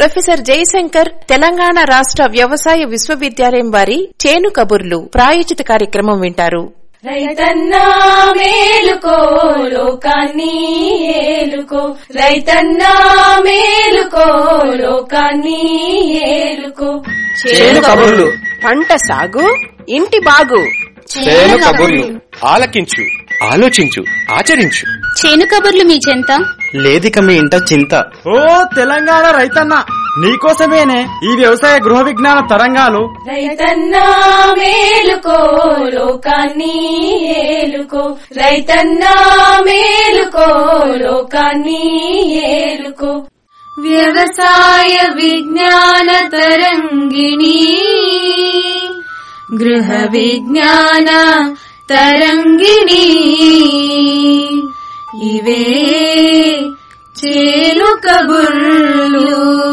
professor Jayashankar Telangana రాష్ట్ర వ్యవసాయ విశ్వవిద్యాలయం వారి చేను కబుర్లు ప్రాయోజిత కార్యక్రమం వింటారు రైతన్నా మేలుకో లోకాన్ని ఏలుకో రైతన్నా మేలుకో లోకాన్ని ఏలుకో చేను కబుర్లు పంట సాగు ఇంటి బాగు చేను కబుర్లు ఆలకించు ఆలోచించు ఆచరించు చేను కబుర్లు మీ చెంత లేదిక మీ ఇంట చింత ఓ తెలంగాణ రైతన్న నీకోసమేనే ఈ వ్యవసాయ గృహ విజ్ఞాన తరంగాలు రైతన్నా మేలుకో లోకాన్ని ఏలుకో రైతన్నా మేలుకో లోకాన్ని ఏలుకో వ్యవసాయ విజ్ఞాన తరంగిణి గృహ విజ్ఞాన తరంగిణి ఇవే చేలు కబుర్లు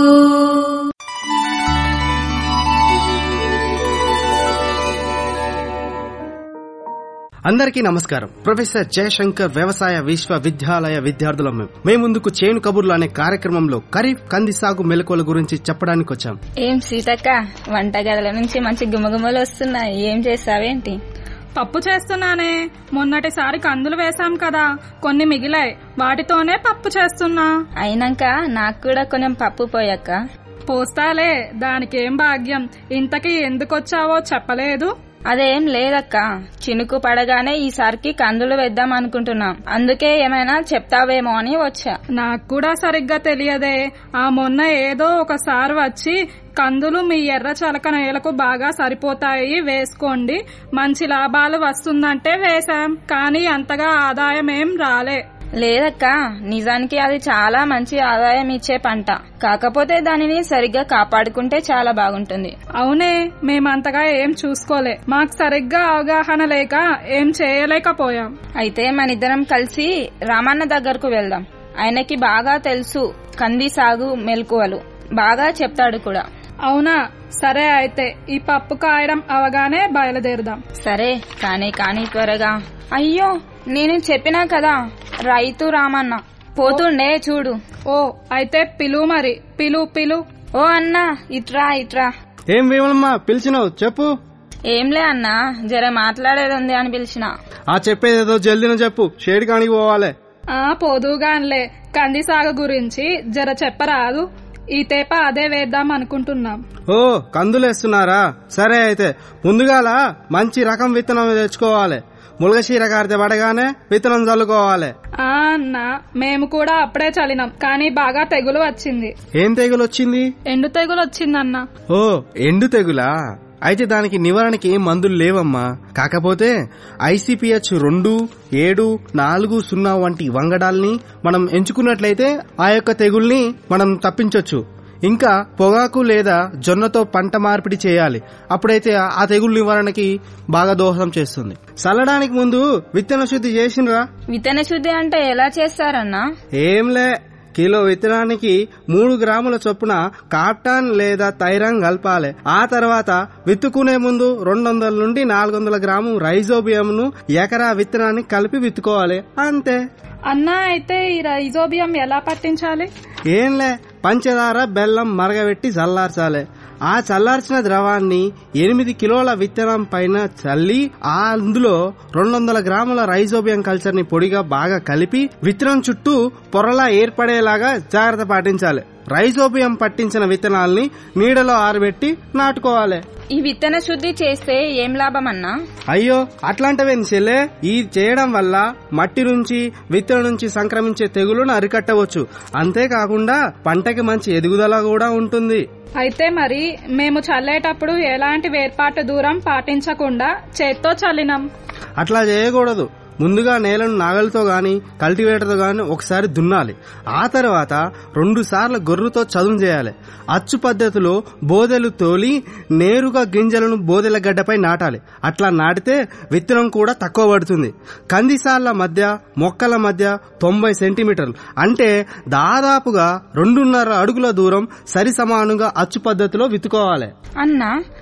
అందరికీ నమస్కారం ప్రొఫెసర్ జయశంకర్ వ్యవసాయ విశ్వవిద్యాలయ విద్యార్థులం మేము మేము ముందుకు చేను కబుర్లు అనే కార్యక్రమంలో ఖరీఫ్ కంది సాగు మెలకువల గురించి చెప్పడానికి వచ్చాం ఏం సీతక్క వంటగదిల నుంచి మంచి గుమగుమలు వస్తున్నాయి ఏం చేసావేంటి పప్పు చేస్తున్నానే మొన్నటిసారి కందులు వేశాం కదా కొన్ని మిగిలాయి వాటితోనే పప్పు చేస్తున్నా అయినాక నాకు కూడా కొంచెం పప్పు పోయక్క పోస్తాలే దానికేం భాగ్యం ఇంతకీ ఎందుకొచ్చావో చెప్పలేదు అదేం లేదక్క చినుకు పడగానే ఈసారికి కందులు వేద్దాం అనుకుంటున్నాం అందుకే ఏమైనా చెప్తావేమో అని వచ్చా నాకు కూడా సరిగ్గా తెలియదే ఆ మొన్న ఏదో ఒకసారి వచ్చి కందులు మీ ఎర్ర చలక నేలకు బాగా సరిపోతాయి వేసుకోండి మంచి లాభాలు వస్తుందంటే వేశాం కానీ అంతగా ఆదాయం ఏం రాలే లేదక్క నిజానికి అది చాలా మంచి ఆదాయం ఇచ్చే పంట కాకపోతే దానిని సరిగ్గా కాపాడుకుంటే చాలా బాగుంటుంది అవునే మేమంతగా ఏం చూసుకోలే మాకు సరిగ్గా అవగాహన లేక ఏం చేయలేకపోయాం అయితే మనిద్దరం కలిసి రామన్న దగ్గరకు వెళ్దాం ఆయనకి బాగా తెలుసు కంది సాగు మెలకువలు బాగా చెప్తాడు కూడా అవునా సరే అయితే ఈ పప్పు కాయడం అవగానే బయలుదేరుదాం సరే కానీ కానీ త్వరగా అయ్యో నేను చెప్పినా కదా రైతు రామన్న పోతుండే చూడు ఓ అయితే పిలు మరి పిలు పిలు ఓ అన్నా ఇట్రా ఇట్రా ఏం వేమలమ్మ పిలిచినావు చెప్పు ఏంలే అన్నా జర మాట్లాడేది ఉంది అని పిలిచిన ఆ చెప్పేదేదో జల్దిన చెప్పు షేడ్ కానికి పోవాలి ఆ పోదుగాన్లే కంది సాగు గురించి జర చెప్పరాదు ఈ తేప అదే వేద్దాం అనుకుంటున్నాం ఓ కందులేస్తున్నారా సరే అయితే ముందుగాల మంచి రకం విత్తనం తెచ్చుకోవాలి ములగశీర గారితే పడగానే విత్తనం చల్లుకోవాలి ఆ అన్నా మేము కూడా అప్పుడే చలినాం కానీ బాగా తెగులు వచ్చింది ఏం తెగులు వచ్చింది ఎండు తెగులు వచ్చిందన్నా ఓ ఎండు తెగులా అయితే దానికి నివారణకి ఏం మందులు లేవమ్మా కాకపోతే ఐసిపిహెచ్ రెండు ఏడు నాలుగు సున్నా వంటి వంగడాల్ని మనం ఎంచుకున్నట్లయితే ఆ యొక్క తెగుల్ని మనం తప్పించొచ్చు ఇంకా పొగాకు లేదా జొన్నతో పంట మార్పిడి చేయాలి అప్పుడైతే ఆ తెగులు నివారణకి బాగా దోహదం చేస్తుంది చల్లడానికి ముందు విత్తన శుద్ధి చేసినరా విత్తన శుద్ధి అంటే ఎలా చేస్తారన్నా ఏంలే కిలో విత్తనానికి మూడు గ్రాముల చొప్పున కాప్టాన్ లేదా తైరాన్ కలపాలి ఆ తర్వాత విత్తుకునే ముందు రెండు వందల నుండి నాలుగు వందల గ్రాము రైజోబియంను ఎకరా విత్తనాన్ని కలిపి విత్తుకోవాలి అంతే అన్నా అయితే ఈ రైజోబియం ఎలా పట్టించాలి ఏంలే పంచదార బెల్లం మరగబెట్టి చల్లార్చాలి ఆ చల్లార్చిన ద్రవాన్ని ఎనిమిది కిలోల విత్తనం పైన చల్లి ఆ అందులో రెండు వందల గ్రాముల రైజోబియం కల్చర్ ని పొడిగా బాగా కలిపి విత్తనం చుట్టూ పొరలా ఏర్పడేలాగా జాగ్రత్త పాటించాలి రైజోబియం పట్టించిన విత్తనాల్ని నీడలో ఆరబెట్టి నాటుకోవాలి ఈ విత్తన శుద్ధి చేస్తే ఏం లాభం అన్నా అయ్యో అట్లాంటివేం చెల్లే ఈ చేయడం వల్ల మట్టి నుంచి విత్తనం నుంచి సంక్రమించే తెగులును అరికట్టవచ్చు అంతేకాకుండా పంటకి మంచి ఎదుగుదల కూడా ఉంటుంది అయితే మరి మేము చల్లేటప్పుడు ఎలాంటి వేర్పాటు దూరం పాటించకుండా చేత్తో చల్లినాం అట్లా చేయకూడదు ముందుగా నేలను నాగలితో గాని కల్టివేటర్తో గాని ఒకసారి దున్నాలి ఆ తర్వాత రెండు సార్లు గొర్రుతో చదును చేయాలి అచ్చు పద్ధతిలో బోదెలు తోలి నేరుగా గింజలను బోదెల గడ్డపై నాటాలి అట్లా నాటితే విత్తనం కూడా తక్కువ పడుతుంది కందిసార్ల మధ్య మొక్కల మధ్య తొంభై సెంటీమీటర్లు అంటే దాదాపుగా రెండున్నర అడుగుల దూరం సరి సమానంగా అచ్చు పద్ధతిలో విత్తుకోవాలి అన్నా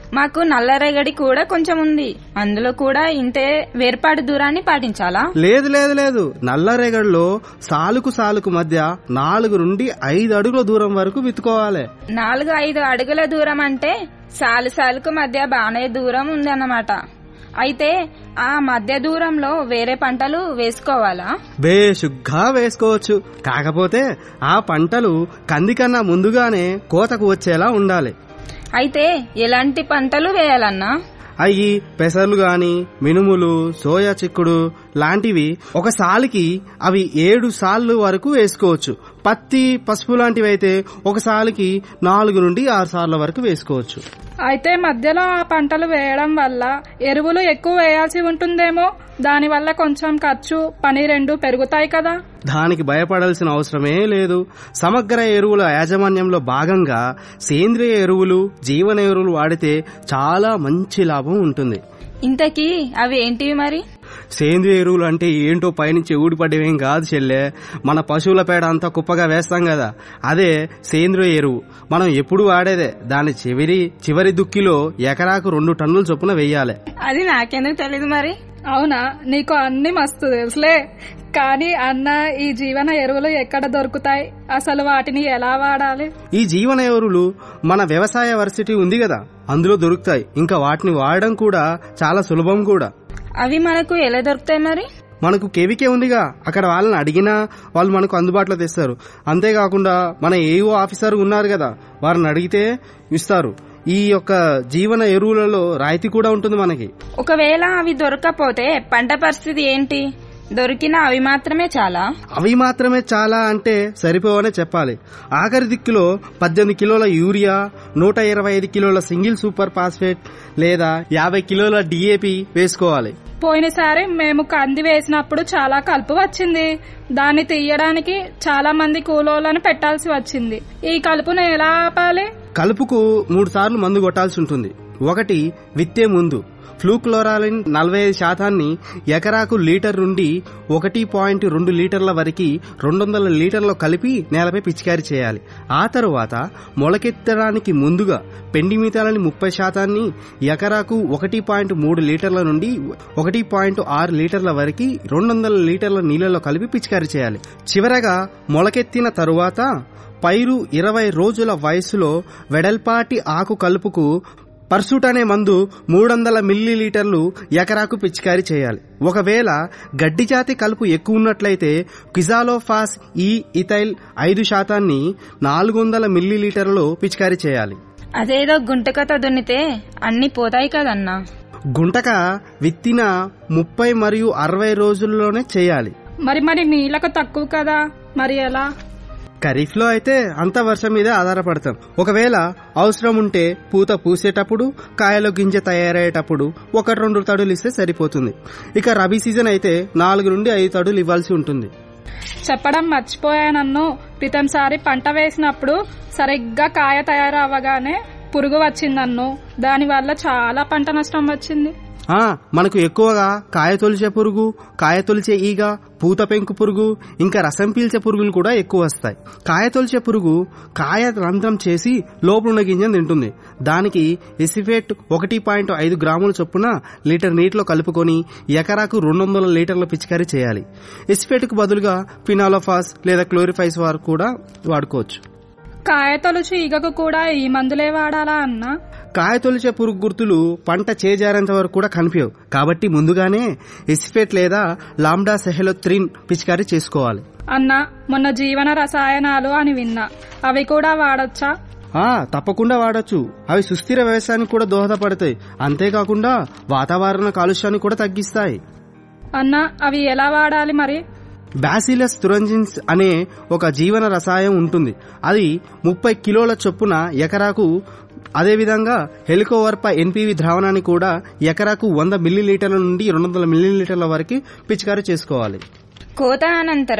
మాకు నల్లరేగడి కూడా కొంచెం ఉంది అందులో కూడా ఇంతే వేర్పాటు దూరాన్ని పాటించాలా లేదు లేదు లేదు నల్లరేగడిలో సాలుకు సాలుకు మధ్య నాలుగు నుండి ఐదు అడుగుల దూరం వరకు విత్తుకోవాలి నాలుగు ఐదు అడుగుల దూరం అంటే సాలు సాలుకు మధ్య బాగానే దూరం ఉందన్నమాట అయితే ఆ మధ్య దూరంలో వేరే పంటలు వేసుకోవాలా బేషుగ్గా వేసుకోవచ్చు కాకపోతే ఆ పంటలు కంది కన్నా ముందుగానే కోతకు వచ్చేలా ఉండాలి అయితే ఎలాంటి పంటలు వేయాలన్నా అవి పెసర్లు గాని మినుములు సోయా చిక్కుడు లాంటివి ఒక సాలికి అవి ఏడు సార్లు వరకు వేసుకోవచ్చు పత్తి పసుపు లాంటివి అయితే ఒక సాలికి నాలుగు నుండి ఆరు సార్ల వరకు వేసుకోవచ్చు అయితే మధ్యలో ఆ పంటలు వేయడం వల్ల ఎరువులు ఎక్కువ వేయాల్సి ఉంటుందేమో దానివల్ల కొంచెం ఖర్చు పని రెండు పెరుగుతాయి కదా దానికి భయపడాల్సిన అవసరమే లేదు సమగ్ర ఎరువుల యాజమాన్యంలో భాగంగా సేంద్రియ ఎరువులు జీవన ఎరువులు వాడితే చాలా మంచి లాభం ఉంటుంది ఇంతకీ అవి ఏంటివి మరి సేంద్రియ ఎరువులు అంటే ఏంటో పైనుంచి ఊడిపడ్డవేం కాదు చెల్లె మన పశువుల పేడ అంతా కుప్పగా వేస్తాం కదా అదే సేంద్రియ ఎరువు మనం ఎప్పుడు వాడేదే దాని చివరి చివరి దుక్కిలో ఎకరాకు రెండు టన్నుల చొప్పున వెయ్యాలి అది నాకెందుకు తెలీదు మరి అవునా నీకు అన్ని మస్తు తెలుసులే కానీ అన్న ఈ జీవన ఎరువులు ఎక్కడ దొరుకుతాయి అసలు వాటిని ఎలా వాడాలి ఈ జీవన ఎరువులు మన వ్యవసాయ వర్సిటీ ఉంది కదా అందులో దొరుకుతాయి ఇంకా వాటిని వాడడం కూడా చాలా సులభం కూడా అవి మనకు ఎలా దొరుకుతాయి మరి మనకు కేవీకే ఉందిగా అక్కడ వాళ్ళని అడిగినా వాళ్ళు మనకు అందుబాటులో తెస్తారు అంతేకాకుండా మన ఏఓ ఆఫీసర్ ఉన్నారు కదా వారిని అడిగితే ఇస్తారు ఈ యొక్క జీవన ఎరువులలో రాయితీ కూడా ఉంటుంది మనకి ఒకవేళ అవి దొరకకపోతే పంట పరిస్థితి ఏంటి దొరికిన అవి మాత్రమే చాలా అవి మాత్రమే చాలా అంటే సరిపోవనే చెప్పాలి ఆఖరి దిక్కులో పద్దెనిమిది కిలోల యూరియా నూట ఇరవై ఐదు కిలోల సింగిల్ సూపర్ ఫాస్ఫేట్ లేదా యాభై కిలోల డిఏపి వేసుకోవాలి పోయినసారి మేము కంది వేసినప్పుడు చాలా కలుపు వచ్చింది దాన్ని తీయడానికి చాలా మంది కూలోలను పెట్టాల్సి వచ్చింది ఈ కలుపును ఎలా ఆపాలి కలుపుకు మూడు సార్లు మందు కొట్టాల్సి ఉంటుంది ఒకటి విత్తే ముందు ఫ్లూక్లోరాలిన్ నలభై ఐదు శాతాన్ని ఎకరాకు లీటర్ నుండి ఒకటి పాయింట్ రెండు లీటర్ల వరకు రెండు వందల లీటర్లు కలిపి నేలపై పిచికారీ చేయాలి ఆ తరువాత మొలకెత్తడానికి ముందుగా పెండిమితాలని ముప్పై శాతాన్ని ఎకరాకు ఒకటి పాయింట్ మూడు లీటర్ల నుండి ఒకటి పాయింట్ ఆరు లీటర్ల వరకు రెండు వందల లీటర్ల నీళ్లలో కలిపి పిచికారీ చేయాలి చివరగా మొలకెత్తిన తరువాత పైరు ఇరవై రోజుల వయసులో వెడల్పాటి ఆకు కలుపుకు పర్సూట్ అనే మందు మూడు వందల మిల్లీలీటర్లు ఎకరాకు పిచికారీ చేయాలి ఒకవేళ గడ్డి జాతి కలుపు ఎక్కువ ఉన్నట్లయితే క్విజాలోఫాస్ ఈ ఇథైల్ ఐదు శాతాన్ని నాలుగు వందల మిల్లీలీటర్లు పిచికారీ చేయాలి అదేదో గుంటకత దున్నితే అన్ని పోతాయి కదన్నా గుంటక విత్తిన ముప్పై మరియు అరవై రోజుల్లోనే చేయాలి మరి మరి నీళ్ళకు తక్కువ కదా మరి ఎలా ఖరీఫ్ లో అయితే అంత వర్షం మీదే ఆధారపడతాం ఒకవేళ అవసరం ఉంటే పూత పూసేటప్పుడు కాయలో గింజ తయారయ్యేటప్పుడు ఒకటి రెండు తడులు ఇస్తే సరిపోతుంది ఇక రబీ సీజన్ అయితే నాలుగు నుండి ఐదు తడులు ఇవ్వాల్సి ఉంటుంది చెప్పడం మర్చిపోయానన్ను క్రితంసారి పంట వేసినప్పుడు సరిగ్గా కాయ తయారవ్వగానే పురుగు వచ్చిందన్ను దానివల్ల చాలా పంట నష్టం వచ్చింది ఆ మనకు ఎక్కువగా కాయ తొలిచే పురుగు కాయ తొలిచే ఈగ పూత పెంకు పురుగు ఇంకా రసం పీల్చే పురుగులు కూడా ఎక్కువ వస్తాయి కాయ తొలిచే పురుగు కాయ రంధ్రం చేసి లోపలున్న గింజను తింటుంది దానికి ఎసిఫేట్ ఒకటి పాయింట్ ఐదు గ్రాముల చొప్పున లీటర్ నీటిలో కలుపుకొని ఎకరాకు రెండు వందల లీటర్ల పిచికారీ చేయాలి ఎసిఫేట్కు బదులుగా ఫినాలోఫాస్ లేదా క్లోరిఫైస్ వారు కూడా వాడుకోవచ్చు కాయ తొలుచు ఈగకు కూడా ఈ మందులే వాడాలా అన్నా కాయ తొలిచే పురుగు గుర్తులు పంట చేజారేంత వరకు కూడా కనిపించవు కాబట్టి ముందుగానే ఎసిఫేట్ లేదా లాంబ్డా సెహెలోత్రిన్ పిచికారీ చేసుకోవాలి అన్న మొన్న జీవన రసాయనాలు అని విన్నా అవి కూడా వాడొచ్చా ఆ తప్పకుండా వాడొచ్చు అవి సుస్థిర వ్యవసాయానికి కూడా దోహదపడతాయి అంతేకాకుండా వాతావరణ కాలుష్యాన్ని కూడా తగ్గిస్తాయి అన్న అవి ఎలా వాడాలి మరి బాసిలస్ తురంజిన్స్ అనే ఒక జీవన రసాయం ఉంటుంది అది ముప్పై కిలోల చొప్పున ఎకరాకు అదేవిధంగా హెలికోవర్ప ఎన్పివి ద్రావణాన్ని కూడా ఎకరాకు వంద మిల్లీలీటర్ల నుండి రెండు వందల మిల్లీలీటర్ల వరకు పిచికారీ చేసుకోవాలి కోత అనంతరం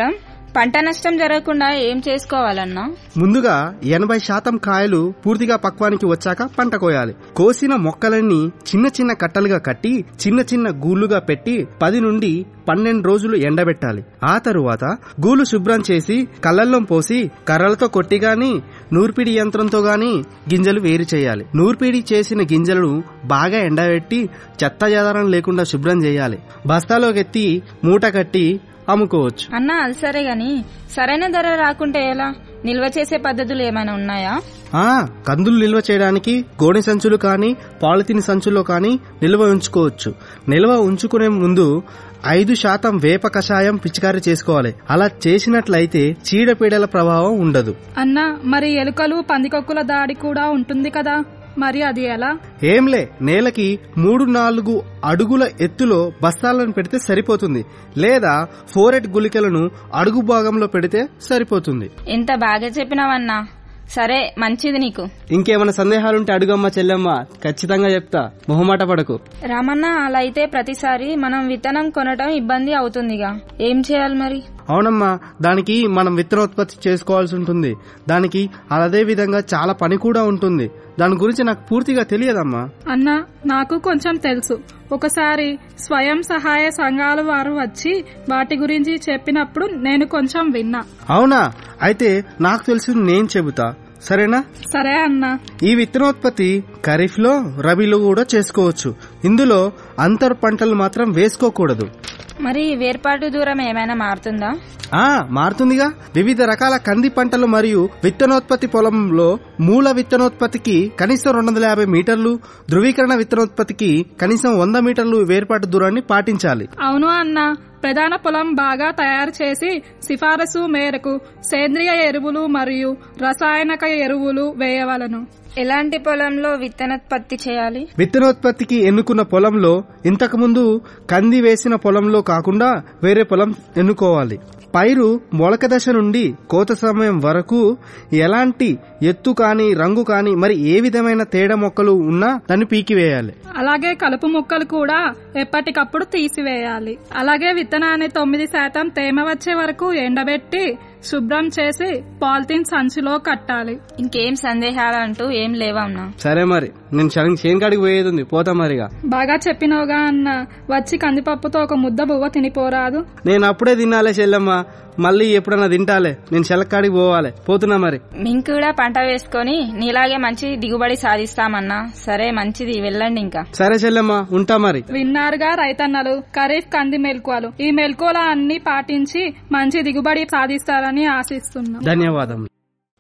పంట నష్టం జరగకుండా ఏం చేసుకోవాలన్నా ముందుగా ఎనభై శాతం కాయలు పూర్తిగా పక్వానికి వచ్చాక పంట కోయాలి కోసిన మొక్కలన్నీ చిన్న చిన్న కట్టలుగా కట్టి చిన్న చిన్న గూళ్లుగా పెట్టి పది నుండి పన్నెండు రోజులు ఎండబెట్టాలి ఆ తరువాత గూలు శుభ్రం చేసి కళ్ళల్లో పోసి కర్రలతో కొట్టి గాని నూర్పిడి యంత్రంతో గాని గింజలు వేరు చేయాలి నూర్పిడి చేసిన గింజలను బాగా ఎండబెట్టి చెత్త చెదారం లేకుండా శుభ్రం చేయాలి బస్తాలోకి ఎత్తి మూట కట్టి అమ్ముకోవచ్చు అన్నా అది సరే గాని సరైన ధర రాకుంటే ఎలా నిల్వ చేసే పద్ధతులు ఏమైనా ఉన్నాయా ఆ కందులు నిల్వ చేయడానికి గోనె సంచులు కానీ పాలిథిన్ సంచుల్లో కానీ నిల్వ ఉంచుకోవచ్చు నిల్వ ఉంచుకునే ముందు ఐదు శాతం వేప కషాయం పిచికారీ చేసుకోవాలి అలా చేసినట్లయితే చీడపీడల ప్రభావం ఉండదు అన్నా మరి ఎలుకలు పందికొక్కుల దాడి కూడా ఉంటుంది కదా మరి అది ఎలా ఏంలే నేలకి మూడు నాలుగు అడుగుల ఎత్తులో బస్తాలను పెడితే సరిపోతుంది లేదా ఫోరెట్ గుళికలను అడుగు భాగంలో పెడితే సరిపోతుంది ఎంత బాగా చెప్పినావన్నా సరే మంచిది నీకు ఇంకేమైనా సందేహాలుంటే అడుగమ్మ చెల్లెమ్మ ఖచ్చితంగా చెప్తా మొహమాట పడకు రామన్న అలా అయితే ప్రతిసారి మనం విత్తనం కొనటం ఇబ్బంది అవుతుందిగా ఏం చేయాలి మరి అవునమ్మా దానికి మనం విత్తనోత్పత్తి చేసుకోవాల్సి ఉంటుంది దానికి అదే విధంగా చాలా పని కూడా ఉంటుంది దాని గురించి నాకు పూర్తిగా తెలియదమ్మా అన్నా నాకు కొంచెం తెలుసు ఒకసారి స్వయం సహాయ సంఘాల వారు వచ్చి వాటి గురించి చెప్పినప్పుడు నేను కొంచెం విన్నా అవునా అయితే నాకు తెలిసి నేను చెబుతా సరేనా సరే అన్నా ఈ విత్తనోత్పత్తి ఖరీఫ్ లో రబీలో కూడా చేసుకోవచ్చు ఇందులో అంతర్ పంటలు మాత్రం వేసుకోకూడదు మరి వేర్పాటు దూరం ఏమైనా మారుతుందా ఆ మారుతుందిగా వివిధ రకాల కంది పంటలు మరియు విత్తనోత్పత్తి పొలంలో మూల విత్తనోత్పత్తికి కనీసం రెండు వందల యాభై మీటర్లు ధృవీకరణ విత్తనోత్పత్తికి కనీసం వంద మీటర్లు వేర్పాటు దూరాన్ని పాటించాలి అవును అన్నా ప్రధాన పొలం బాగా తయారు చేసి సిఫారసు మేరకు సేంద్రియ ఎరువులు మరియు రసాయనిక ఎరువులు వేయవలను ఎలాంటి పొలంలో విత్తనోత్పత్తి చేయాలి విత్తనోత్పత్తికి ఎన్నుకున్న పొలంలో ఇంతకుముందు కంది వేసిన పొలంలో కాకుండా వేరే పొలం ఎన్నుకోవాలి పైరు మొలక దశ నుండి కోత సమయం వరకు ఎలాంటి ఎత్తు కాని రంగు కాని మరి ఏ విధమైన తేడా మొక్కలు ఉన్నా దాన్ని పీకివేయాలి అలాగే కలుపు మొక్కలు కూడా ఎప్పటికప్పుడు తీసివేయాలి అలాగే విత్తనాన్ని తొమ్మిది శాతం తేమ వచ్చే వరకు ఎండబెట్టి శుభ్రం చేసి పాలిథిన్ సంచిలో కట్టాలి ఇంకేం సందేహాలు అంటూ ఏం లేవన్నా సరే మరి నేను శని చేనుకాడికి పోయేది ఉంది పోతా మరిగా బాగా చెప్పినవుగా అన్న వచ్చి కందిపప్పుతో ఒక ముద్ద బువ్వ తినిపోరాదు నేను అప్పుడే తినాలే చెల్లెమ్మ మళ్ళీ ఎప్పుడన్నా తింటాలే నేను చెలక్కాడికి పోవాలి పోతున్నా మరి మేము కూడా పంట వేసుకొని నీలాగే మంచి దిగుబడి సాధిస్తామన్నా సరే మంచిది వెళ్ళండి ఇంకా సరే చెల్లెమ్మ ఉంటా మరి విన్నారుగా రైతన్నలు ఖరీఫ్ కంది మెలకువలు ఈ మెలకువల అన్ని పాటించి మంచి దిగుబడి సాధిస్తారని ఆశిస్తున్నాం ధన్యవాదములు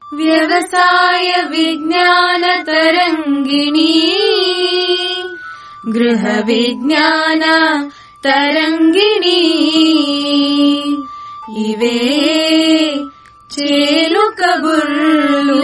వ్యవసాయ విజ్ఞాన తరంగిణి గృహ విజ్ఞాన తరంగిణి ఇవే చేలు కబుర్లు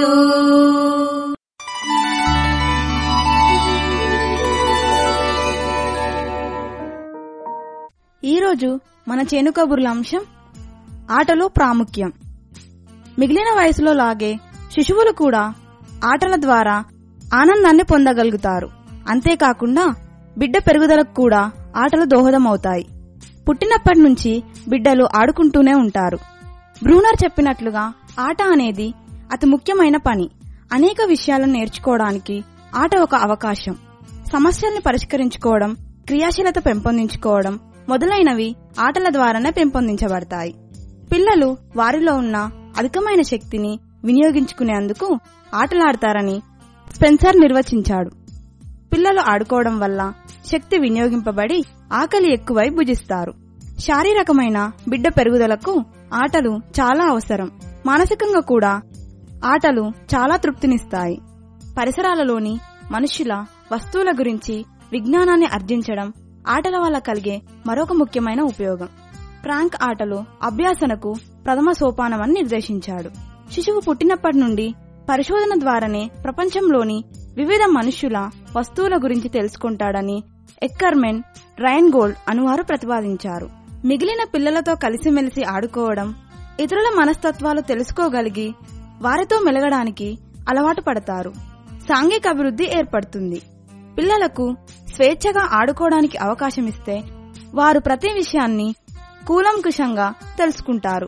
ఈరోజు మన చేను కబుర్ల అంశం ఆటలో ప్రాముఖ్యం మిగిలిన వయసులో లాగే శిశువులు కూడా ఆటల ద్వారా ఆనందాన్ని పొందగలుగుతారు అంతేకాకుండా బిడ్డ పెరుగుదలకు కూడా ఆటలు దోహదమవుతాయి పుట్టినప్పటి నుంచి బిడ్డలు ఆడుకుంటూనే ఉంటారు బ్రూనర్ చెప్పినట్లుగా ఆట అనేది అతి ముఖ్యమైన పని అనేక విషయాలను నేర్చుకోవడానికి ఆట ఒక అవకాశం సమస్యల్ని పరిష్కరించుకోవడం క్రియాశీలత పెంపొందించుకోవడం మొదలైనవి ఆటల ద్వారానే పెంపొందించబడతాయి పిల్లలు వారిలో ఉన్న అధికమైన శక్తిని వినియోగించుకునేందుకు ఆటలాడతారని స్పెన్సర్ నిర్వచించాడు పిల్లలు ఆడుకోవడం వల్ల శక్తి వినియోగింపబడి ఆకలి ఎక్కువై భుజిస్తారు శారీరకమైన బిడ్డ పెరుగుదలకు ఆటలు చాలా అవసరం మానసికంగా కూడా ఆటలు చాలా తృప్తినిస్తాయి పరిసరాలలోని మనుషుల వస్తువుల గురించి విజ్ఞానాన్ని అర్జించడం ఆటల వల్ల కలిగే మరొక ముఖ్యమైన ఉపయోగం ప్రాంక్ ఆటలు అభ్యాసనకు ప్రథమ సోపానమని నిర్దేశించాడు శిశువు పుట్టినప్పటి నుండి పరిశోధన ద్వారానే ప్రపంచంలోని వివిధ మనుష్యుల వస్తువుల గురించి తెలుసుకుంటాడని ఎక్కర్మెన్ రైన్ గోల్డ్ అనువారు ప్రతిపాదించారు మిగిలిన పిల్లలతో కలిసిమెలిసి ఆడుకోవడం ఇతరుల మనస్తత్వాలు తెలుసుకోగలిగి వారితో మెలగడానికి అలవాటు పడతారు సాంఘిక అభివృద్ధి ఏర్పడుతుంది పిల్లలకు స్వేచ్ఛగా ఆడుకోవడానికి అవకాశమిస్తే వారు ప్రతి విషయాన్ని కూలంకుషంగా తెలుసుకుంటారు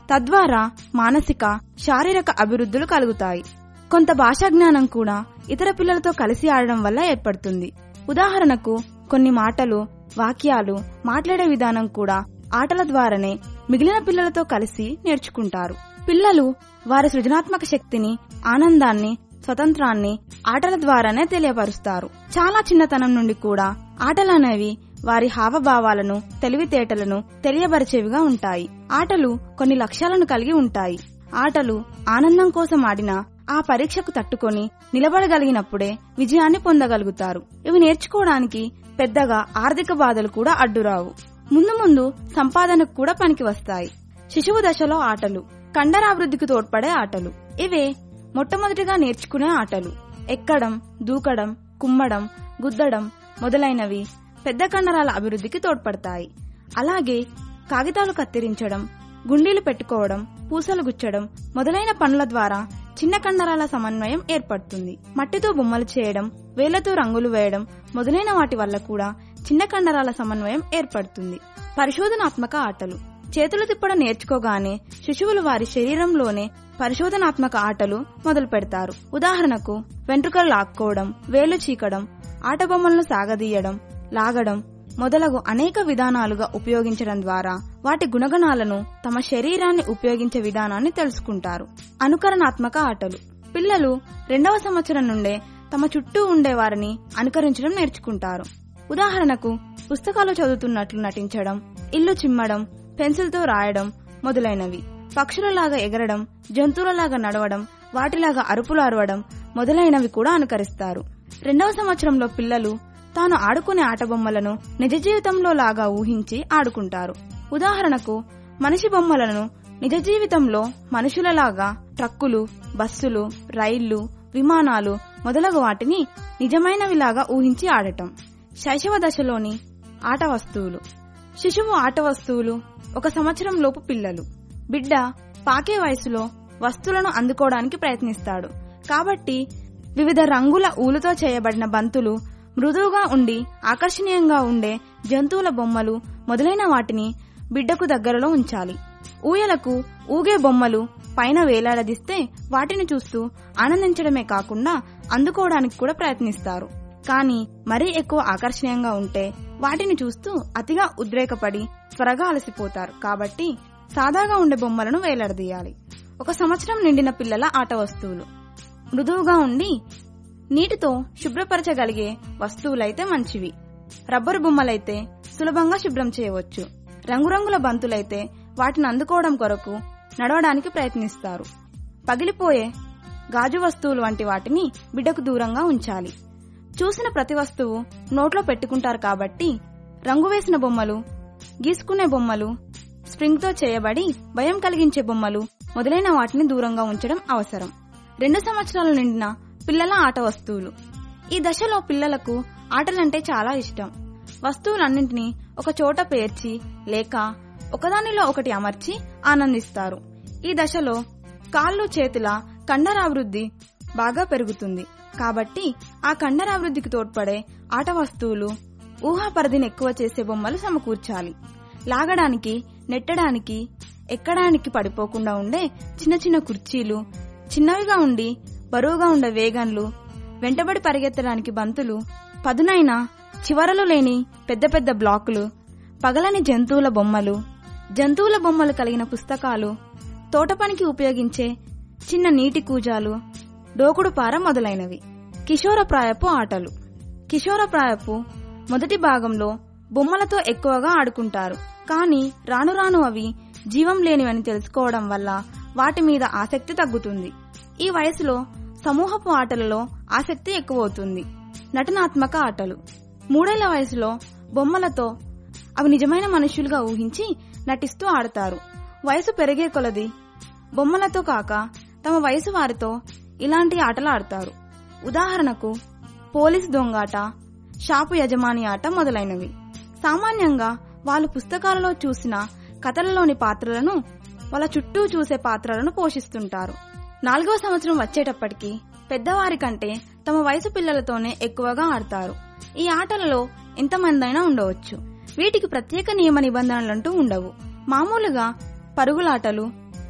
తద్వారా మానసిక శారీరక అభివృద్ధులు కలుగుతాయి కొంత భాషా జ్ఞానం కూడా ఇతర పిల్లలతో కలిసి ఆడడం వల్ల ఏర్పడుతుంది ఉదాహరణకు కొన్ని మాటలు వాక్యాలు మాట్లాడే విధానం కూడా ఆటల ద్వారానే మిగిలిన పిల్లలతో కలిసి నేర్చుకుంటారు పిల్లలు వారి సృజనాత్మక శక్తిని ఆనందాన్ని స్వతంత్రాన్ని ఆటల ద్వారానే తెలియపరుస్తారు చాలా చిన్నతనం నుండి కూడా ఆటలనేవి వారి హావభావాలను తెలివితేటలను తెలియబరిచేవిగా ఉంటాయి ఆటలు కొన్ని లక్ష్యాలను కలిగి ఉంటాయి ఆటలు ఆనందం కోసం ఆడిన ఆ పరీక్షకు తట్టుకొని నిలబడగలిగినప్పుడే విజయాన్ని పొందగలుగుతారు ఇవి నేర్చుకోవడానికి పెద్దగా ఆర్థిక బాధలు కూడా అడ్డురావు ముందు ముందు సంపాదనకు కూడా పనికి వస్తాయి శిశువు దశలో ఆటలు కండరాభివృద్ధికి తోడ్పడే ఆటలు ఇవే మొట్టమొదటిగా నేర్చుకునే ఆటలు ఎక్కడం దూకడం కుమ్మడం గుద్దడం మొదలైనవి పెద్ద కండరాల అభివృద్ధికి తోడ్పడతాయి అలాగే కాగితాలు కత్తిరించడం గుండీలు పెట్టుకోవడం పూసలు గుచ్చడం మొదలైన పనుల ద్వారా చిన్న కండరాల సమన్వయం ఏర్పడుతుంది మట్టితో బొమ్మలు చేయడం వేళ్లతో రంగులు వేయడం మొదలైన వాటి వల్ల కూడా చిన్న కండరాల సమన్వయం ఏర్పడుతుంది పరిశోధనాత్మక ఆటలు చేతులు తిప్పడం నేర్చుకోగానే శిశువులు వారి శరీరంలోనే పరిశోధనాత్మక ఆటలు మొదలు పెడతారు ఉదాహరణకు వెంట్రుకలు లాక్కోవడం వేలు చీకడం ఆట బొమ్మలను సాగదీయడం లాగడం మొదలగు అనేక విధానాలుగా ఉపయోగించడం ద్వారా వాటి గుణగణాలను తమ శరీరాన్ని ఉపయోగించే విధానాన్ని తెలుసుకుంటారు అనుకరణాత్మక ఆటలు పిల్లలు రెండవ సంవత్సరం నుండే తమ చుట్టూ ఉండే వారిని అనుకరించడం నేర్చుకుంటారు ఉదాహరణకు పుస్తకాలు చదువుతున్నట్లు నటించడం ఇల్లు చిమ్మడం పెన్సిల్తో రాయడం మొదలైనవి పక్షులలాగా ఎగరడం జంతువులలాగా నడవడం వాటిలాగా అరుపులు అరవడం మొదలైనవి కూడా అనుకరిస్తారు రెండవ సంవత్సరంలో పిల్లలు తాను ఆడుకునే ఆట బొమ్మలను నిజ జీవితంలో లాగా ఊహించి ఆడుకుంటారు ఉదాహరణకు మనిషి బొమ్మలను నిజ జీవితంలో మనుషులలాగా ట్రక్కులు బస్సులు రైళ్లు విమానాలు మొదలగు వాటిని నిజమైనవిలాగా ఊహించి ఆడటం శైశవ దశలోని ఆట వస్తువులు శిశువు ఆట వస్తువులు ఒక సంవత్సరం లోపు పిల్లలు బిడ్డ పాకే వయసులో వస్తువులను అందుకోవడానికి ప్రయత్నిస్తాడు కాబట్టి వివిధ రంగుల ఊలుతో చేయబడిన బంతులు మృదువుగా ఉండి ఆకర్షణీయంగా ఉండే జంతువుల బొమ్మలు మొదలైన వాటిని బిడ్డకు దగ్గరలో ఉంచాలి ఊయలకు ఊగే బొమ్మలు పైన వేలాడదీస్తే వాటిని చూస్తూ ఆనందించడమే కాకుండా అందుకోవడానికి కూడా ప్రయత్నిస్తారు కానీ మరీ ఎక్కువ ఆకర్షణీయంగా ఉంటే వాటిని చూస్తూ అతిగా ఉద్రేకపడి త్వరగా అలసిపోతారు కాబట్టి సాదాగా ఉండే బొమ్మలను వేలాడదీయాలి ఒక సంవత్సరం నిండిన పిల్లల ఆట వస్తువులు మృదువుగా ఉండి నీటితో శుభ్రపరచగలిగే వస్తువులైతే మంచివి రబ్బరు బొమ్మలైతే సులభంగా శుభ్రం చేయవచ్చు రంగురంగుల బంతులైతే వాటిని అందుకోవడం కొరకు నడవడానికి ప్రయత్నిస్తారు పగిలిపోయే గాజు వస్తువులు వంటి వాటిని బిడ్డకు దూరంగా ఉంచాలి చూసిన ప్రతి వస్తువు నోట్లో పెట్టుకుంటారు కాబట్టి రంగు వేసిన బొమ్మలు గీసుకునే బొమ్మలు స్ప్రింగ్తో చేయబడి భయం కలిగించే బొమ్మలు మొదలైన వాటిని దూరంగా ఉంచడం అవసరం రెండు సంవత్సరాలు నిండిన పిల్లల ఆట వస్తువులు ఈ దశలో పిల్లలకు ఆటలంటే చాలా ఇష్టం వస్తువులన్నింటినీ ఒక చోట పేర్చి లేక ఒకదానిలో ఒకటి అమర్చి ఆనందిస్తారు ఈ దశలో కాళ్ళు చేతుల కండరాభివృద్ధి బాగా పెరుగుతుంది కాబట్టి ఆ కండరాభివృద్ధికి తోడ్పడే ఆట వస్తువులు ఊహా పరిధిని ఎక్కువ చేసే బొమ్మలు సమకూర్చాలి లాగడానికి నెట్టడానికి ఎక్కడానికి పడిపోకుండా ఉండే చిన్న చిన్న కుర్చీలు చిన్నవిగా ఉండి బరువుగా ఉండే వేగన్లు వెంటబడి పరిగెత్తడానికి బంతులు పదునైన చివరలు లేని పెద్ద పెద్ద బ్లాకులు పగలని జంతువుల బొమ్మలు జంతువుల బొమ్మలు కలిగిన పుస్తకాలు తోట పనికి ఉపయోగించే చిన్న నీటి కూజాలు డోకుడు పార మొదలైనవి కిషోరప్రాయపు ఆటలు కిషోరప్రాయపు మొదటి భాగంలో బొమ్మలతో ఎక్కువగా ఆడుకుంటారు కానీ రాను రాను అవి జీవం లేనివని తెలుసుకోవడం వల్ల వాటి మీద ఆసక్తి తగ్గుతుంది ఈ వయసులో సమూహపు ఆటలలో ఆసక్తి ఎక్కువవుతుంది నటనాత్మక ఆటలు మూడేళ్ల వయసులో బొమ్మలతో అవి నిజమైన మనుషులుగా ఊహించి నటిస్తూ ఆడతారు వయసు పెరిగే కొలది బొమ్మలతో కాక తమ వయసు వారితో ఇలాంటి ఆటలు ఆడతారు ఉదాహరణకు పోలీస్ దొంగాట షాపు యజమాని ఆట మొదలైనవి సామాన్యంగా వాళ్ళు పుస్తకాలలో చూసిన కథలలోని పాత్రలను వాళ్ళ చుట్టూ చూసే పాత్రలను పోషిస్తుంటారు నాలుగవ సంవత్సరం వచ్చేటప్పటికి పెద్దవారి కంటే తమ వయసు పిల్లలతోనే ఎక్కువగా ఆడతారు ఈ ఆటలలో ఎంతమందైనా ఉండవచ్చు వీటికి ప్రత్యేక నియమ నిబంధనలంటూ ఉండవు మామూలుగా పరుగులాటలు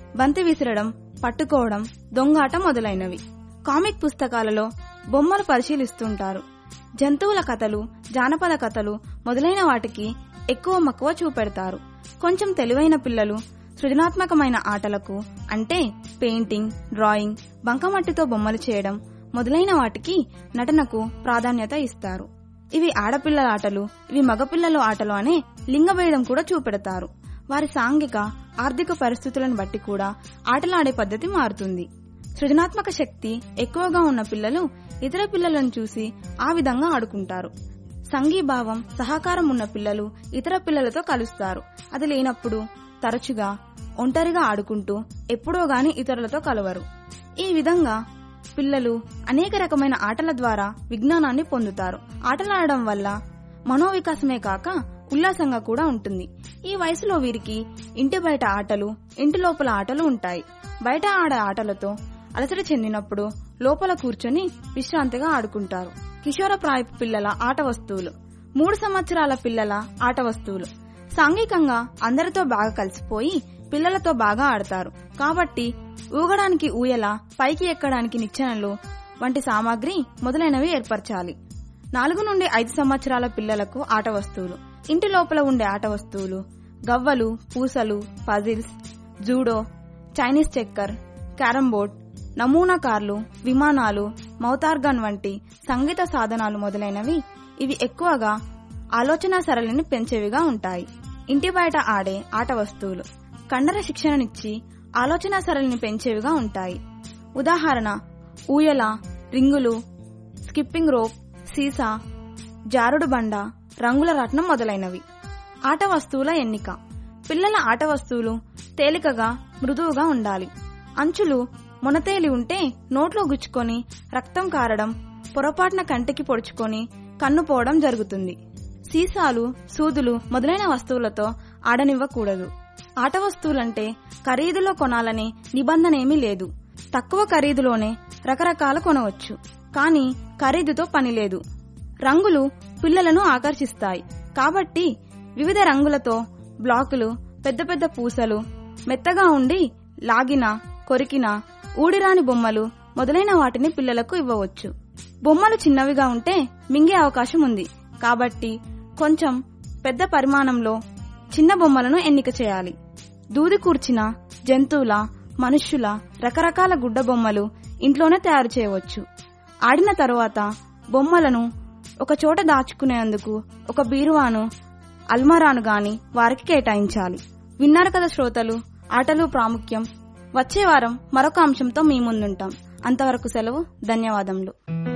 బంతి విసరడం పట్టుకోవడం దొంగాట మొదలైనవి కామిక్ పుస్తకాలలో బొమ్మలు పరిశీలిస్తుంటారు జంతువుల కథలు జానపద కథలు మొదలైన వాటికి ఎక్కువ మక్కువ చూపెడతారు కొంచెం తెలివైన పిల్లలు సృజనాత్మకమైన ఆటలకు అంటే పెయింటింగ్ డ్రాయింగ్ బంకమట్టితో బొమ్మలు చేయడం మొదలైన వాటికి నటనకు ప్రాధాన్యత ఇస్తారు ఇవి ఆడపిల్లల ఆటలు ఇవి మగపిల్లల ఆటలు అనే లింగభేదం కూడా చూపెడతారు వారి సాంఘిక ఆర్థిక పరిస్థితులను బట్టి కూడా ఆటలాడే పద్ధతి మారుతుంది సృజనాత్మక శక్తి ఎక్కువగా ఉన్న పిల్లలు ఇతర పిల్లలను చూసి ఆ విధంగా ఆడుకుంటారు సంఘీభావం సహకారం ఉన్న పిల్లలు ఇతర పిల్లలతో కలుస్తారు అది లేనప్పుడు తరచుగా ఒంటరిగా ఆడుకుంటూ ఎప్పుడో గాని ఇతరులతో కలవరు ఈ విధంగా పిల్లలు అనేక రకమైన ఆటల ద్వారా విజ్ఞానాన్ని పొందుతారు ఆటలాడడం వల్ల మనోవికాసమే కాక ఉల్లాసంగా కూడా ఉంటుంది ఈ వయసులో వీరికి ఇంటి బయట ఆటలు ఇంటి లోపల ఆటలు ఉంటాయి బయట ఆడే ఆటలతో అలసట చెందినప్పుడు లోపల కూర్చొని విశ్రాంతిగా ఆడుకుంటారు కిషోర ప్రాయపు పిల్లల ఆట వస్తువులు మూడు సంవత్సరాల పిల్లల ఆట వస్తువులు సాంఘికంగా అందరితో బాగా కలిసిపోయి పిల్లలతో బాగా ఆడతారు కాబట్టి ఊగడానికి ఊయల పైకి ఎక్కడానికి నిచ్చెనలు వంటి సామాగ్రి మొదలైనవి ఏర్పరచాలి నాలుగు నుండి ఐదు సంవత్సరాల పిల్లలకు ఆట వస్తువులు ఇంటి లోపల ఉండే ఆట వస్తువులు గవ్వలు పూసలు puzzles judo Chinese checker carrom board నమూనా కార్లు విమానాలు మౌతార్గన్ వంటి సంగీత సాధనాలు మొదలైనవి ఇవి ఎక్కువగా ఆలోచన సరళిని పెంచేవిగా ఉంటాయి ఇంటి బయట ఆడే ఆట వస్తువులు కండర శిక్షణనిచ్చి ఆలోచన సరళిని పెంచేవిగా ఉంటాయి ఉదాహరణ ఊయల రింగులు స్కిప్పింగ్ రోప్ సీసా జారుడు బండ రంగుల రత్నం మొదలైనవి ఆట వస్తువుల ఎన్నిక పిల్లల ఆట వస్తువులు తేలికగా మృదువుగా ఉండాలి అంచులు మొనతేలి ఉంటే నోట్లో గుచ్చుకొని రక్తం కారడం పొరపాటున కంటికి పొడుచుకొని కన్ను పోవడం జరుగుతుంది సీసాలు సూదులు మొదలైన వస్తువులతో ఆడనివ్వకూడదు ఆట వస్తువులంటే ఖరీదులో కొనాలని నిబంధన ఏమీ లేదు తక్కువ ఖరీదులోనే రకరకాలు కొనవచ్చు కానీ ఖరీదుతో పని లేదు రంగులు పిల్లలను ఆకర్షిస్తాయి కాబట్టి వివిధ రంగులతో బ్లాకులు పెద్ద పెద్ద పూసలు మెత్తగా ఉండి లాగిన కొరికిన ఊడిరాని బొమ్మలు మొదలైన వాటిని పిల్లలకు ఇవ్వవచ్చు బొమ్మలు చిన్నవిగా ఉంటే మింగే అవకాశం ఉంది కాబట్టి కొంచెం పెద్ద పరిమాణంలో చిన్న బొమ్మలను ఎన్నిక చేయాలి దూది కూర్చిన జంతువుల మనుష్యుల రకరకాల గుడ్డ బొమ్మలు ఇంట్లోనే తయారు చేయవచ్చు ఆడిన తరువాత బొమ్మలను ఒక చోట దాచుకునేందుకు ఒక బీరువాను అల్మారాను గాని వారికి కేటాయించాలి విన్నారు కదా శ్రోతలు ఆటలు ప్రాముఖ్యం వచ్చే వారం మరొక అంశంతో మీ ముందుంటాం అంతవరకు సెలవు ధన్యవాదములు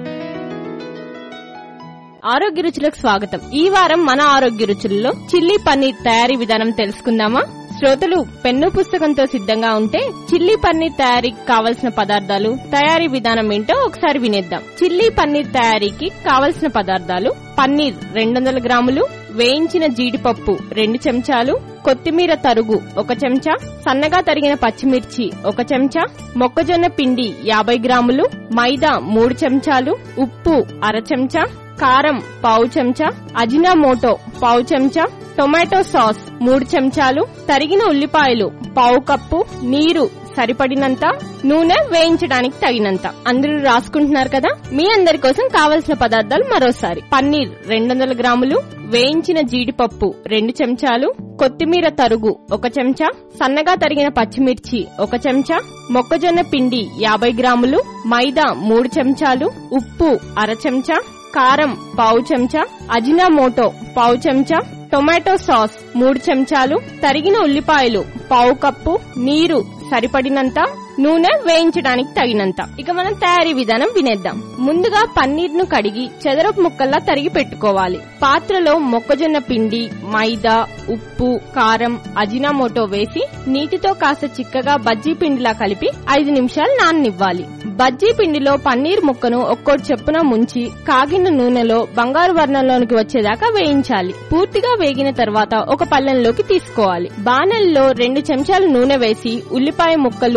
ఆరోగ్య రుచులకు స్వాగతం ఈ వారం మన ఆరోగ్య రుచుల్లో చిల్లీ పన్నీర్ తయారీ విధానం తెలుసుకుందామా శ్రోతలు పెన్ను పుస్తకంతో సిద్ధంగా ఉంటే చిల్లీ పన్నీర్ తయారీకి కావలసిన పదార్థాలు తయారీ విధానం ఏంటో ఒకసారి వినేద్దాం చిల్లీ పన్నీర్ తయారీకి కావలసిన పదార్థాలు పన్నీర్ రెండు వందల గ్రాములు వేయించిన జీడిపప్పు రెండు చెంచాలు కొత్తిమీర తరుగు ఒక చెంచా సన్నగా తరిగిన పచ్చిమిర్చి ఒక చెంచా మొక్కజొన్న పిండి యాభై గ్రాములు మైదా మూడు చెంచాలు ఉప్పు అర చెంచా కారం పావు చెంచా అజినామోటో పావు చెంచా టొమాటో సాస్ మూడు చెంచాలు తరిగిన ఉల్లిపాయలు పావు కప్పు నీరు సరిపడినంత నూనె వేయించడానికి తగినంత అందరూ రాసుకుంటున్నారు కదా మీ అందరి కోసం కావలసిన పదార్థాలు మరోసారి పన్నీర్ రెండు వందల గ్రాములు వేయించిన జీడిపప్పు రెండు చెంచాలు కొత్తిమీర తరుగు ఒక చెంచా సన్నగా తరిగిన పచ్చిమిర్చి ఒక చెంచా మొక్కజొన్న పిండి యాభై గ్రాములు మైదా మూడు చెంచాలు ఉప్పు అర చెంచా కారం పావు చెంచా అజినామోటో పావు చెంచా టొమాటో సాస్ మూడు చెంచాలు తరిగిన ఉల్లిపాయలు పావు కప్పు నీరు సరిపడినంత నూనె వేయించడానికి తగినంత ఇక మనం తయారీ విధానం వినేద్దాం ముందుగా పన్నీర్ ను కడిగి చదరపు ముక్కల్లా తరిగి పెట్టుకోవాలి పాత్రలో మొక్కజొన్న పిండి మైదా ఉప్పు కారం అజినామోటో వేసి నీటితో కాస్త చిక్కగా బజ్జీ పిండిలా కలిపి ఐదు నిమిషాలు నాననివ్వాలి బజ్జీ పిండిలో పన్నీర్ ముక్కను ఒక్కోటి చెప్పున ముంచి కాగిన నూనెలో బంగారు వర్ణంలోనికి వచ్చేదాకా వేయించాలి పూర్తిగా వేగిన తర్వాత ఒక పల్లెంలోకి తీసుకోవాలి బాణల్లో రెండు చెంచాలు నూనె వేసి ఉల్లిపాయ ముక్కలు పచ్చి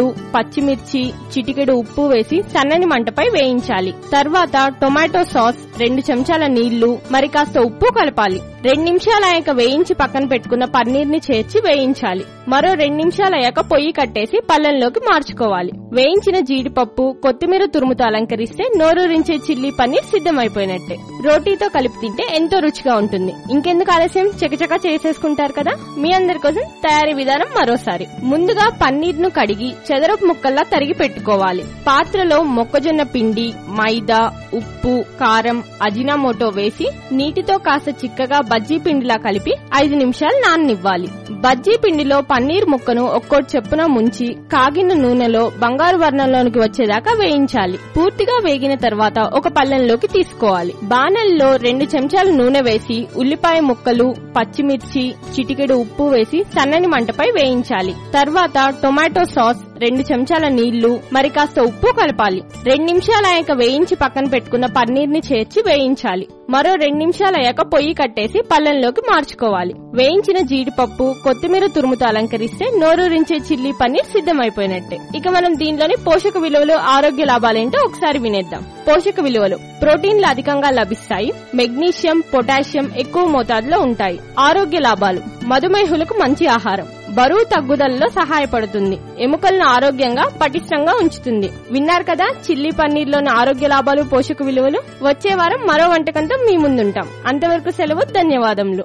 పచ్చిమిర్చి చిటికెడు ఉప్పు వేసి సన్నని మంటపై వేయించాలి తర్వాత టొమాటో సాస్ రెండు చెంచాల నీళ్లు మరి కాస్త ఉప్పు కలపాలి రెండు నిమిషాలు అయ్యాక వేయించి పక్కన పెట్టుకున్న పన్నీర్ ని చేర్చి వేయించాలి మరో రెండు నిమిషాలు అయ్యాక పొయ్యి కట్టేసి పళ్ళెంలోకి మార్చుకోవాలి వేయించిన జీడిపప్పు కొత్తిమీర తురుముతో అలంకరిస్తే నోరూరించే చిల్లీ పన్నీర్ సిద్ధమైపోయినట్టే రోటీతో కలిపి తింటే ఎంతో రుచిగా ఉంటుంది ఇంకెందుకు ఆలస్యం చకచక చేసేసుకుంటారు కదా మీ అందరి కోసం తయారీ విధానం మరోసారి ముందుగా పన్నీర్ ను కడిగి చదరపు ముక్కల్లా తరిగి పెట్టుకోవాలి పాత్రలో మొక్కజొన్న పిండి మైదా ఉప్పు కారం అజినామోటో వేసి నీటితో కాస్త చిక్కగా బజ్జీ పిండిలా కలిపి ఐదు నిమిషాలు నాననివ్వాలి బజ్జీ పిండిలో పన్నీర్ ముక్కను ఒక్కోటి చెప్పున ముంచి కాగిన నూనెలో బంగారు వర్ణంలోనికి వచ్చేదాకా వేయించాలి పూర్తిగా వేగిన తర్వాత ఒక పళ్ళెంలోకి తీసుకోవాలి బాణల్లో రెండు చెంచాలు నూనె వేసి ఉల్లిపాయ ముక్కలు పచ్చిమిర్చి చిటికెడు ఉప్పు వేసి సన్నని మంటపై వేయించాలి తర్వాత టొమాటో సాస్ రెండు చెంచాల నీళ్లు మరి కాస్త ఉప్పు కలపాలి రెండు నిమిషాలు అయ్యాక వేయించి పక్కన పెట్టుకున్న పన్నీర్ ని చేర్చి వేయించాలి మరో రెండు నిమిషాలు అయ్యాక పొయ్యి కట్టేసి పళ్ళెంలోకి మార్చుకోవాలి వేయించిన జీడిపప్పు కొత్తిమీర తురుముతో అలంకరిస్తే నోరూరించే చిల్లీ పన్నీర్ సిద్ధమైపోయినట్టే ఇక మనం దీనిలోని పోషక విలువలు ఆరోగ్య లాభాలేంటో ఒకసారి వినేద్దాం పోషక విలువలు ప్రోటీన్లు అధికంగా లభిస్తాయి మెగ్నీషియం పొటాషియం ఎక్కువ మోతాదులో ఉంటాయి ఆరోగ్య లాభాలు మధుమేహులకు మంచి ఆహారం బరువు తగ్గుదలలో సహాయపడుతుంది ఎముకలను ఆరోగ్యంగా పటిష్టంగా ఉంచుతుంది విన్నారు కదా చిల్లీ పన్నీర్లోని ఆరోగ్య లాభాలు పోషక విలువలు వచ్చే వారం మరో వంటకంతో మీ ముందుంటాం అంతవరకు సెలవు ధన్యవాదములు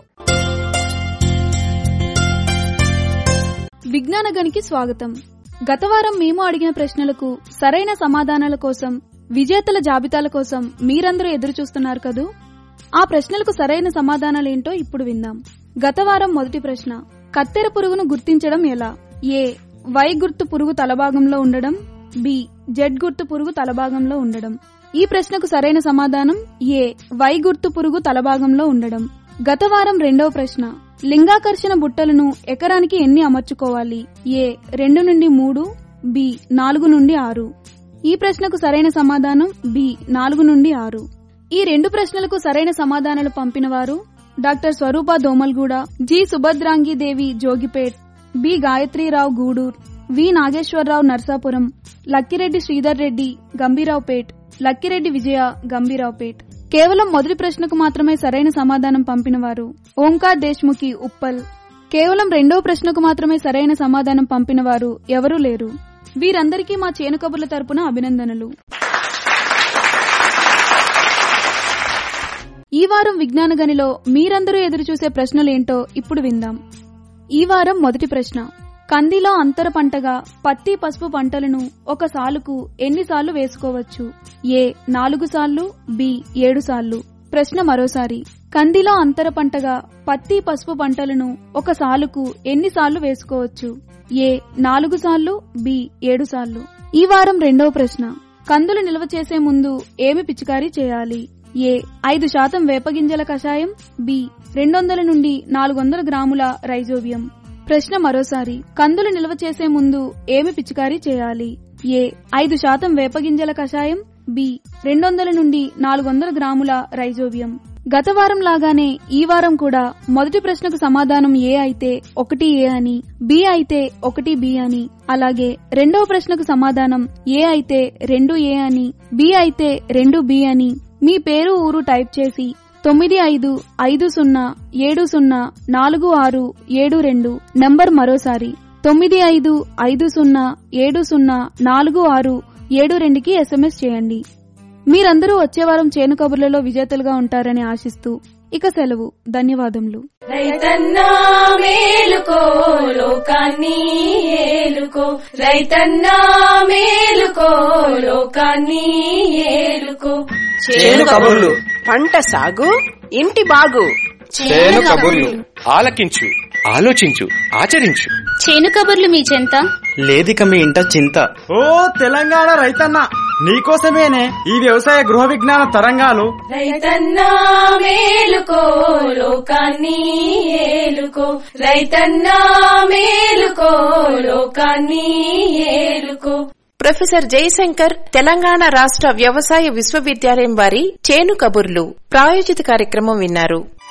విజ్ఞాన గనికి స్వాగతం గత వారం మేము అడిగిన ప్రశ్నలకు సరైన సమాధానాల కోసం విజేతల జాబితాల కోసం మీరందరూ ఎదురు చూస్తున్నారు కదూ ఆ ప్రశ్నలకు సరైన సమాధానాలేంటో ఇప్పుడు విందాం గత వారం మొదటి ప్రశ్న కత్తెర పురుగును గుర్తించడం ఎలా ఏ వై గుర్తు పురుగు తలభాగంలో ఉండడం బి జెడ్ గుర్తు పురుగు తలభాగంలో ఉండడం ఈ ప్రశ్నకు సరైన సమాధానం ఏ వై గుర్తు పురుగు తలభాగంలో ఉండడం గత వారం రెండవ ప్రశ్న లింగాకర్షణ బుట్టలను ఎకరానికి ఎన్ని అమర్చుకోవాలి ఏ రెండు నుండి మూడు బి నాలుగు నుండి ఆరు ఈ ప్రశ్నకు సరైన సమాధానం బి నాలుగు నుండి ఆరు ఈ రెండు ప్రశ్నలకు సరైన సమాధానాలు పంపిన వారు doctor Swaroopa Domalguda G Subhadrangi Devi Jogipet B Gayatri Rao Gudur V Nageswara Rao Narsapuram Lakkireddy Sridhar Reddy Gambhiraopet Lakkireddy Vijaya Gambhiraopet కేవలం మొదటి ప్రశ్నకు మాత్రమే సరైన సమాధానం పంపిన వారు ఓంకార్ దేశ్ముఖి ఉప్పల్ కేవలం రెండవ ప్రశ్నకు మాత్రమే సరైన సమాధానం పంపిన వారు ఎవరూ లేరు వీరందరికీ మా చేను కబుర్ల తరపున అభినందనలు ఈ వారం విజ్ఞాన గనిలో మీరందరూ ఎదురుచూసే ప్రశ్నలేంటో ఇప్పుడు విందాం ఈ వారం మొదటి ప్రశ్న కందిలో అంతర పంటగా పత్తి పసుపు పంటలను ఒక సాలుకు ఎన్నిసార్లు వేసుకోవచ్చు ఏ నాలుగు సార్లు బి ఏడు సార్లు ప్రశ్న మరోసారి కందిలో అంతర పంటగా పత్తి పసుపు పంటలను ఒక సాలుకు ఎన్నిసార్లు వేసుకోవచ్చు ఏ నాలుగు సార్లు బి ఏడు సార్లు ఈ వారం రెండవ ప్రశ్న కందులు నిల్వ చేసే ముందు ఏమి పిచికారీ చేయాలి ఏ ఐదు శాతం వేపగింజల కషాయం బి రెండు వందల నుండి నాలుగు వందల గ్రాముల రైజోబియం ప్రశ్న మరోసారి కందులు నిల్వ చేసే ముందు ఏమి పిచికారీ చేయాలి ఏ ఐదు శాతం వేపగింజల కషాయం బి రెండు వందల నుండి నాలుగు వందల గ్రాముల రైజోబియం గత వారం లాగానే ఈ వారం కూడా మొదటి ప్రశ్నకు సమాధానం ఏ అయితే ఒకటి ఏ అని బి అయితే ఒకటి బి అని అలాగే రెండవ ప్రశ్నకు సమాధానం ఏ అయితే రెండు ఏ అని బి అయితే రెండు బి అని మీ పేరు ఊరు టైప్ చేసి తొమ్మిది ఐదు ఐదు సున్నా ఏడు సున్నా నాలుగు ఆరు ఏడు రెండు నంబర్ మరోసారి తొమ్మిది ఐదు ఐదు సున్నా ఏడు సున్నా నాలుగు ఆరు ఏడు రెండుకి ఎస్ఎంఎస్ చేయండి మీరందరూ వచ్చే వారం చేను కబుర్లలో విజేతలుగా ఉంటారని ఆశిస్తూ ఇక సెలవు ధన్యవాదములు రైతన్నా మేలుకో లోకాన్ని ఏలుకో రైతన్నా మేలుకో లోకాన్ని ఏలుకో చేను కబుర్లు పంట సాగు ఇంటి బాగు చేను కబుర్లు ఆలకించు ఆలోచించు ఆచరించు చేను కబుర్లు మీ చెంత లేదిక మీ ఇంట చింత ఓ తెలంగాణ రైతన్న నీకోసమేనే ఈ వ్యవసాయ గృహ విజ్ఞాన తరంగాలు రైతన్నా మేలుకో లోకాన్ని ఏలుకో రైతన్నా మేలుకో లోకాన్ని ఏలుకో ప్రొఫెసర్ జయశంకర్ తెలంగాణ రాష్ట్ర వ్యవసాయ విశ్వవిద్యాలయం వారి చేను కబుర్లు ప్రాయోజిత కార్యక్రమం విన్నారు